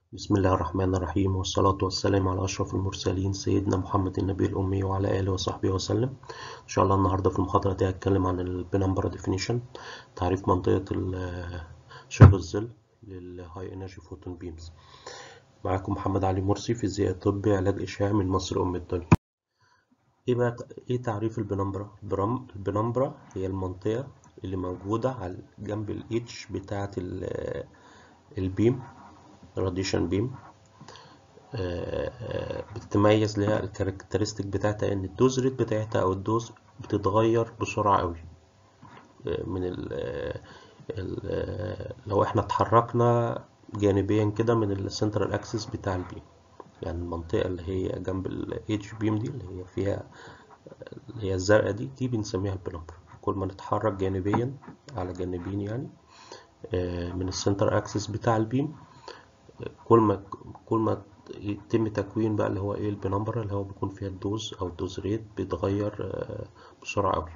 بسم الله الرحمن الرحيم والصلاة والسلام على أشرف المرسلين سيدنا محمد النبي الأمي وعلى آله وصحبه وسلم إن شاء الله النهاردة في المحاضرة دي هتكلم عن البنمبر ديفينيشن تعريف منطقة شبه الظل للهاي انرجي فوتون بيمز معاكم محمد علي مرسي فيزياء طبي علاج إشعاع من مصر أم الدنيا إيه بقى إيه تعريف البنمبرة؟ البنمبرة هي المنطقة اللي موجودة على جنب الإتش بتاعة البيم راديشن بيم بتتميز لها الكاركترستيك بتاعتها ان الدوز ريت بتاعتها او الدوز بتتغير بسرعة قوي من ال ال لو احنا اتحركنا جانبيا كده من السنترال اكسس بتاع البيم يعني المنطقة اللي هي جنب الاتش بيم دي اللي هي فيها اللي هي الزرقاء دي دي بنسميها البلمبر كل ما نتحرك جانبيا على جانبين يعني من السنتر اكسس بتاع البيم كل ما كل ما يتم تكوين بقى اللي هو ايه البنمبر اللي هو بيكون فيها الدوز او الدوز ريت بيتغير بسرعة قوي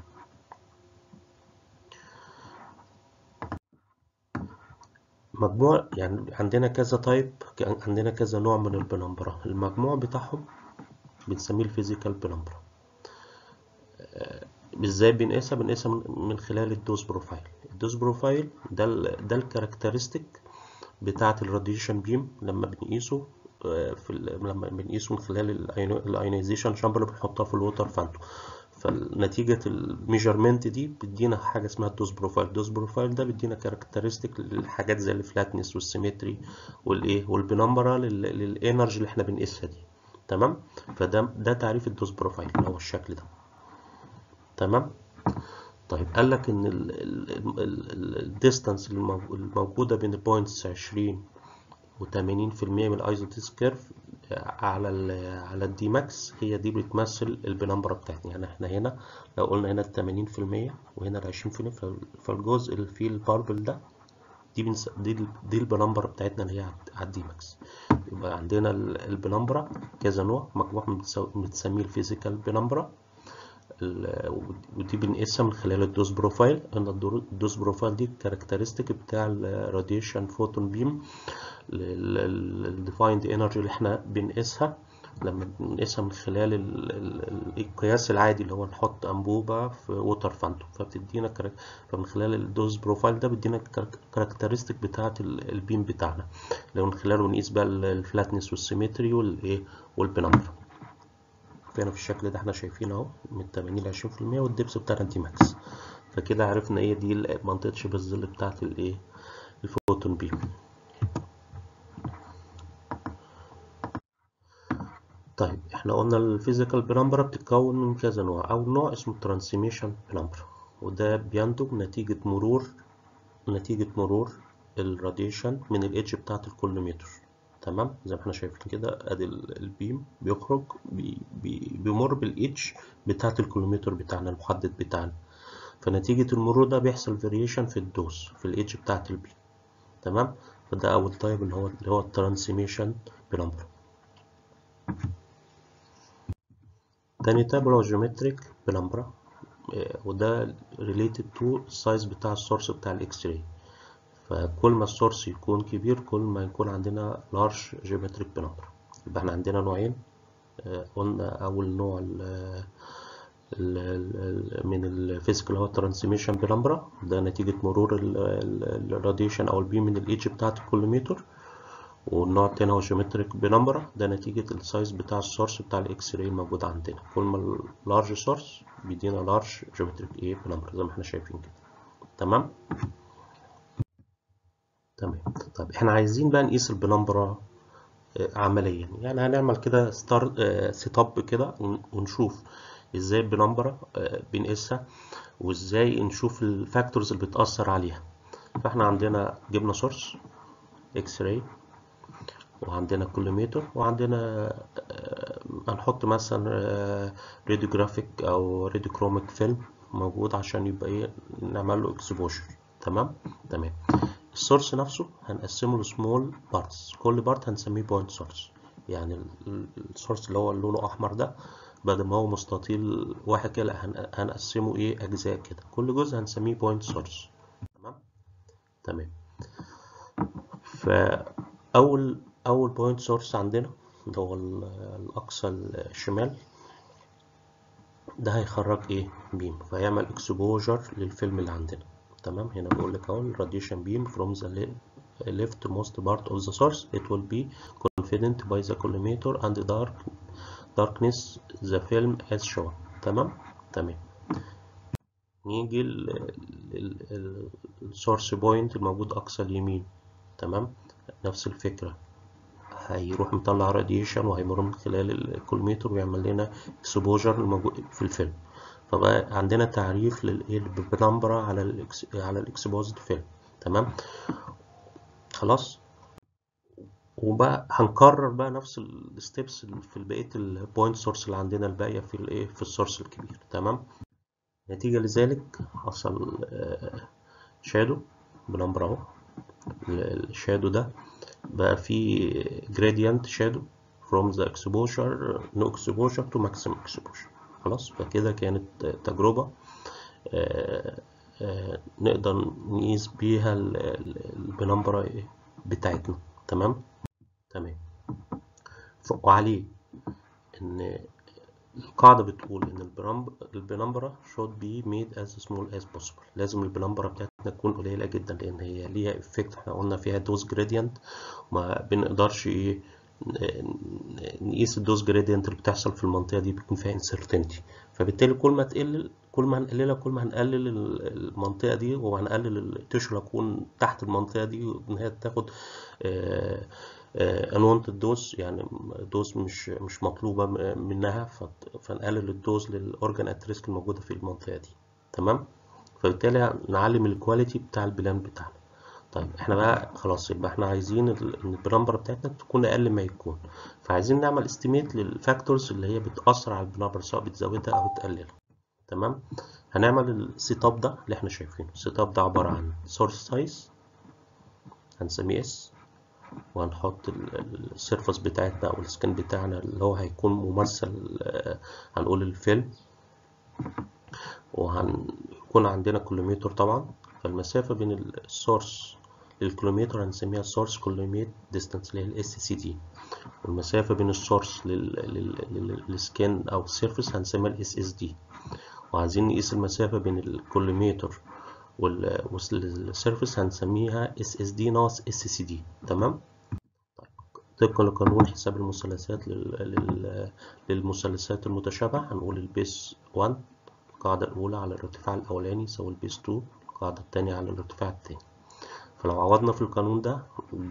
مجموع يعني عندنا كذا تايب عندنا كذا نوع من البنمبرة المجموع بتاعهم بنسميه الفيزيكال بنمبرة ازاي بنقيسها بنقيسها من خلال الدوز بروفايل الدوز بروفايل ده ال ده الكاركترستيك بتاعة الراديشن بيم لما بنقيسه في لما بنقيسه من خلال الايونيزيشن شامبر اللي بنحطها في الووتر فانتو فنتيجة الميجرمنت دي بتدينا حاجة اسمها الدوز بروفايل الدوز بروفايل ده بيدينا كاركترستيك للحاجات زي الفلاتنس والسيمتري والايه والبنمبرة للانرجي اللي احنا بنقيسها دي تمام فده ده تعريف الدوز بروفايل اللي هو الشكل ده تمام طيب قال لك ان الديستانس الموجوده بين البوينتس 20 و80% من الايزوتيس كيرف على ال على الدي ماكس هي دي بتمثل البنمبره بتاعتنا يعني احنا هنا لو قلنا هنا ال 80% وهنا ال 20% فالجزء اللي فيه الباربل ده دي بنس... دي دي البنمبره بتاعتنا اللي هي على الدي ماكس يبقى عندنا البنمبره كذا نوع مجموعه بنسميه الفيزيكال بنمبره ودي بنقيسها من خلال الدوز بروفايل ان الدوز بروفايل دي الكاركترستيك بتاع الراديشن فوتون بيم الديفايند انرجي اللي احنا بنقيسها لما بنقيسها من خلال القياس العادي اللي هو نحط انبوبه في ووتر فانتوم فبتدينا كارك... فمن خلال الدوز بروفايل ده بيدينا الكاركترستيك بتاعه البيم بتاعنا اللي من خلاله نقيس بقى الفلاتنس والسيمتري والايه والبنمبر هنا في الشكل ده احنا شايفين اهو من 80 ل 20% والدبس بتاعنا دي ماكس فكده عرفنا ايه دي منطقه شبه الظل بتاعه الايه الفوتون بيم طيب احنا قلنا الفيزيكال بنمبر بتتكون من كذا نوع اول نوع اسمه ترانسميشن بنمبر وده بينتج نتيجه مرور نتيجه مرور الراديشن من الايدج بتاعه الكولومتر تمام زي ما احنا شايفين كده ادي البيم بيخرج بي بي بيمر بالاتش بتاعه الكيلومتر بتاعنا المحدد بتاعنا فنتيجه المرور ده بيحصل فاريشن في الدوز في الاتش بتاعه البيم تمام فده اول تايب اللي هو اللي هو الترانسميشن بنمبر تاني تايب اللي هو جيومتريك بنمبر وده ريليتد تو السايز بتاع السورس بتاع الاكس راي فكل ما السورس يكون كبير كل ما يكون عندنا لارج جيومتريك بنمبر يبقى احنا عندنا نوعين قلنا اول نوع ال ال ال من الفيزيكال هو الترانسميشن بنمبر ده نتيجة مرور الراديشن او البيم من الايدج بتاعت الكولومتر والنوع التاني هو جيومتريك بنمبر ده نتيجة السايز بتاع السورس بتاع الاكس راي الموجود عندنا كل ما اللارج سورس بيدينا لارج جيومتريك ايه بنمبر زي ما احنا شايفين كده تمام تمام طيب احنا عايزين بقى نقيس البنمبرة عمليا يعني هنعمل كده ستار سيت اب كده ونشوف ازاي البنمبرة بنقيسها وازاي نشوف الفاكتورز اللي بتأثر عليها فاحنا عندنا جبنا سورس اكس راي وعندنا كولومتر وعندنا هنحط مثلا راديوجرافيك او راديوكروميك فيلم موجود عشان يبقى ايه نعمل له اكسبوجر تمام تمام السورس نفسه هنقسمه لسمول بارتس كل بارت هنسميه بوينت سورس يعني السورس اللي هو لونه احمر ده بدل ما هو مستطيل واحد كده هنقسمه ايه اجزاء كده كل جزء هنسميه بوينت سورس تمام تمام فاول اول بوينت سورس عندنا اللي هو ال- الاقصى الشمال ده هيخرج ايه بيم فهيعمل اكسبوجر للفيلم اللي عندنا تمام هنا بقول لك اهو الراديشن بيم from the le- left most part of the source it will be confident by the collimator and dark darkness the film as shown تمام تمام نيجي السورس بوينت الموجود اقصى اليمين تمام نفس الفكرة هيروح مطلع راديشن وهيمر من خلال الكولميتر ويعمل لنا اكسبوجر الموجود في الفيلم فبقى عندنا تعريف للايه بنمبر على الاكس على الاكسبوزد فيلم تمام خلاص وبقى هنكرر بقى نفس الستبس في بقيه البوينت سورس اللي عندنا الباقيه في الايه في السورس الكبير تمام نتيجه لذلك حصل شادو بنمبر اهو الشادو ده بقى في gradient shadow from the exposure no exposure to maximum exposure خلاص فكده كانت تجربة آه، آه، نقدر نقيس بيها البنمبرة بتاعتنا تمام تمام ف- وعليه ان القاعدة بتقول ان البنمبر البنمبرة should be made as small as possible لازم البنمبرة بتاعتنا تكون قليلة جدا لان هي ليها افكت احنا قلنا فيها دوز جريدينت ما بنقدرش ايه نقيس الدوز جريدينت اللي بتحصل في المنطقة دي بيكون فيها انسرتينتي فبالتالي كل ما تقلل كل ما هنقللها كل ما هنقلل المنطقة دي وهنقلل التشر يكون تحت المنطقة دي وإن هي تاخد انونتد دوز يعني دوز مش مش مطلوبة منها فنقلل الدوز للأورجان ات ريسك الموجودة في المنطقة دي تمام فبالتالي نعلم الكواليتي بتاع البلان بتاعنا طيب احنا بقى خلاص يبقى احنا عايزين ان البنمبر بتاعتنا تكون اقل ما يكون فعايزين نعمل استيميت للفاكتورز اللي هي بتأثر على البنمبر سواء بتزودها او بتقللها تمام هنعمل السيت اب ده اللي احنا شايفينه السيت اب ده عبارة عن سورس سايز هنسميه اس وهنحط السيرفس بتاعتنا او السكن بتاعنا اللي هو هيكون ممثل هنقول الفيلم وهنكون عندنا كيلومتر طبعا فالمسافة بين السورس للكيلومتر هنسميها السورس كيلومتر ديستانس اللي هي الاس سي دي والمسافة بين السورس للسكان او السيرفس هنسميها الاس اس دي وعايزين نقيس المسافة بين الكيلومتر والسيرفس هنسميها اس اس دي ناقص اس سي دي تمام طبقا لقانون حساب المثلثات للمثلثات المتشابهة هنقول البيس 1 القاعدة الأولى على الارتفاع الأولاني يساوي البيس 2 القاعدة التانية على الارتفاع التاني فلو عوضنا في القانون ده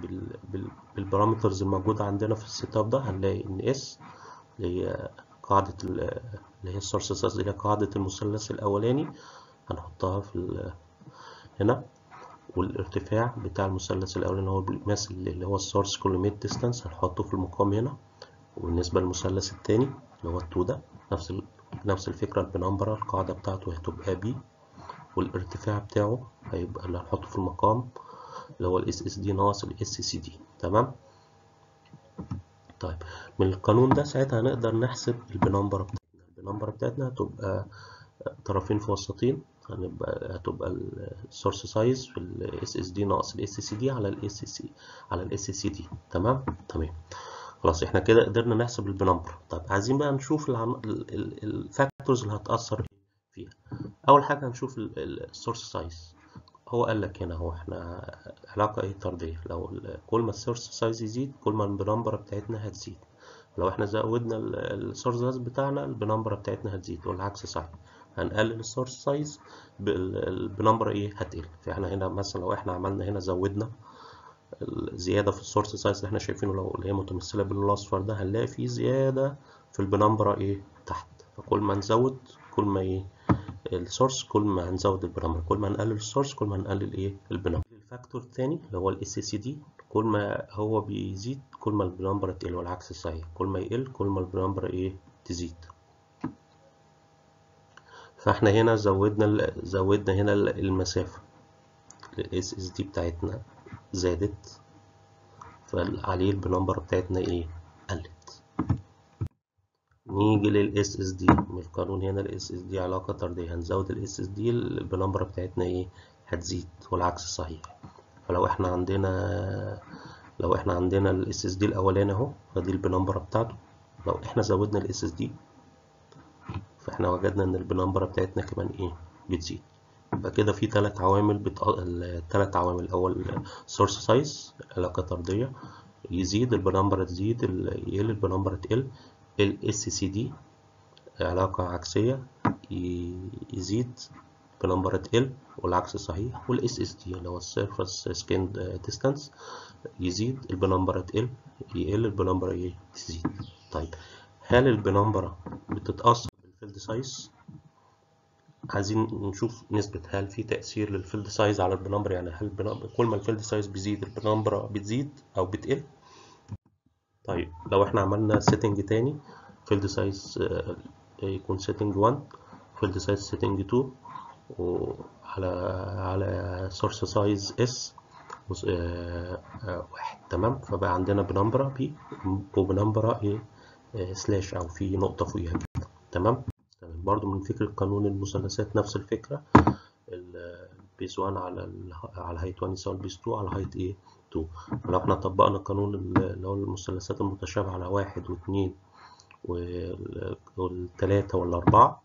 بالبارامترز الموجودة عندنا في السيت اب ده هنلاقي إن اس اللي هي قاعدة اللي هي السورس سايز اللي هي قاعدة المثلث الأولاني هنحطها في هنا والارتفاع بتاع المثلث الأولاني هو بيمثل اللي هو السورس كيلومتر ديستانس هنحطه في المقام هنا وبالنسبة للمثلث التاني اللي هو التو ده نفس ال... نفس الفكرة البنمبرة القاعدة بتاعته هتبقى بي والارتفاع بتاعه هيبقى اللي هنحطه في المقام اللي هو الاس اس دي ناقص الاس سي دي تمام طيب من القانون ده ساعتها هنقدر نحسب البنمبرة بتاعتنا البنمبرة بتاعتنا هتبقى طرفين في وسطين هنبقى هتبقى السورس سايز في الاس اس دي ناقص الاس سي دي على الاس سي على الاس سي دي تمام تمام خلاص احنا كده قدرنا نحسب البنمبر طب عايزين بقى نشوف الفاكتورز اللي هتأثر فيها اول حاجة هنشوف السورس سايز هو قال لك هنا هو احنا علاقة ايه طردية لو كل ما السورس سايز يزيد كل ما البنمبر بتاعتنا هتزيد لو احنا زودنا السورس سايز بتاعنا البنمبر بتاعتنا هتزيد والعكس صحيح هنقلل السورس سايز البنمبر ايه هتقل فاحنا هنا مثلا لو احنا عملنا هنا زودنا الزيادة في السورس سايز اللي احنا شايفينه لو اللي هي متمثلة باللون الأصفر ده هنلاقي فيه زيادة في البنمبرة ايه تحت فكل ما نزود كل ما ايه السورس كل ما هنزود البنمبر كل ما هنقلل السورس كل ما هنقلل ايه البنمبر الفاكتور الثاني اللي هو الاس سي دي كل ما هو بيزيد كل ما البنمبر تقل والعكس صحيح كل ما يقل كل ما البنمبر ايه تزيد فاحنا هنا زودنا زودنا هنا المسافة الاس اس دي بتاعتنا زادت فعليه البنمبر بتاعتنا ايه قلت نيجي للاس اس دي من القانون هنا الاس اس دي علاقة طردية هنزود الاس اس دي البنمبر بتاعتنا ايه هتزيد والعكس صحيح فلو احنا عندنا لو احنا عندنا الاس اس دي الاولاني اهو فدي البنمبرة بتاعته لو احنا زودنا الاس اس دي فاحنا وجدنا ان البنمبرة بتاعتنا كمان ايه بتزيد يبقى كده في ثلاث عوامل بت... الثلاث عوامل الاول سورس سايز علاقة طردية يزيد البنمبرة تزيد يقل البنمبرة تقل الاس سي دي علاقة عكسية يزيد بنمبر تقل والعكس صحيح والاس اس دي اللي هو السيرفس سكين ديستانس يزيد البنمبر تقل يقل البنمبر ايه تزيد طيب هل البنمبرة بتتأثر بالفيلد سايز عايزين نشوف نسبة هل في تأثير للفيلد سايز على البنمبر يعني هل البنمبر كل ما الفيلد سايز بيزيد البنمبرة بتزيد أو بتقل طيب لو احنا عملنا سيتنج تاني فيلد سايز يكون سيتنج 1 فيلد سايز سيتنج 2 وعلى على سورس سايز اس واحد تمام فبقى عندنا بنمبرة بي وبنمبرة ايه سلاش او في نقطة فوقيها كده تمام تمام برضو من فكرة قانون المثلثات نفس الفكرة البيس 1 على ال على هايت 1 يساوي البيس 2 على هايت ايه 2 فلو احنا طبقنا قانون اللي هو المثلثات المتشابهة على واحد واثنين والتلاتة والأربعة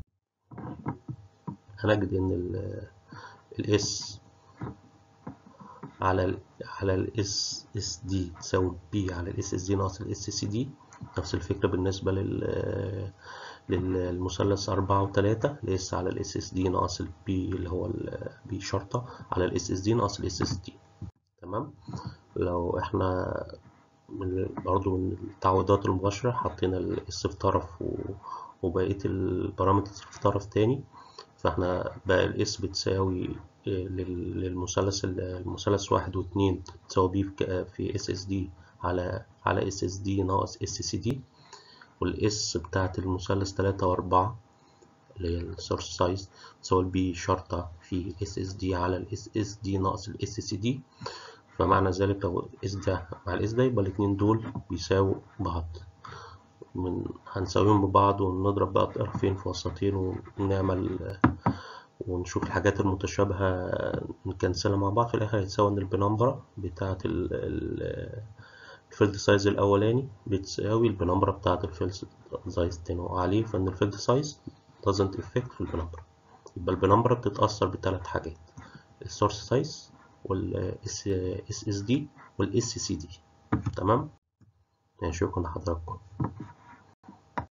هنجد إن الاس على ال على الاس اس دي تساوي بي على الاس اس دي ناقص الاس سي دي نفس الفكرة بالنسبة لل للمثلث أربعة وتلاتة الاس على الاس اس دي ناقص البي اللي هو البي شرطة على الاس اس دي ناقص الاس اس دي تمام لو احنا من برضو من التعويضات المباشرة حطينا الاس في طرف وبقية البارامترز في طرف تاني فاحنا بقى الاس بتساوي للمثلث المثلث واحد واتنين تساوي بي في اس اس دي على على اس اس دي ناقص اس سي دي والاس بتاعت المثلث تلاتة وأربعة اللي هي السورس سايز تساوي البي شرطة في اس اس دي على الاس اس دي ناقص الاس سي دي فمعنى ذلك لو الاس ده مع الاس ده يبقى الاتنين دول بيساووا بعض من هنساويهم ببعض ونضرب بقى طرفين في وسطين ونعمل ونشوف الحاجات المتشابهة نكنسلها مع بعض في الآخر هيتساوي إن البنمبرة بتاعة الفيلد سايز الأولاني بتساوي البنمبرة بتاعة الفيلد سايز التاني وعليه فإن الفيلد سايز doesn't affect في البنمبرة يبقى البنمبرة بتتأثر بثلاث حاجات السورس سايز والاس اس دي والاس سي دي تمام شكرا لحضراتكم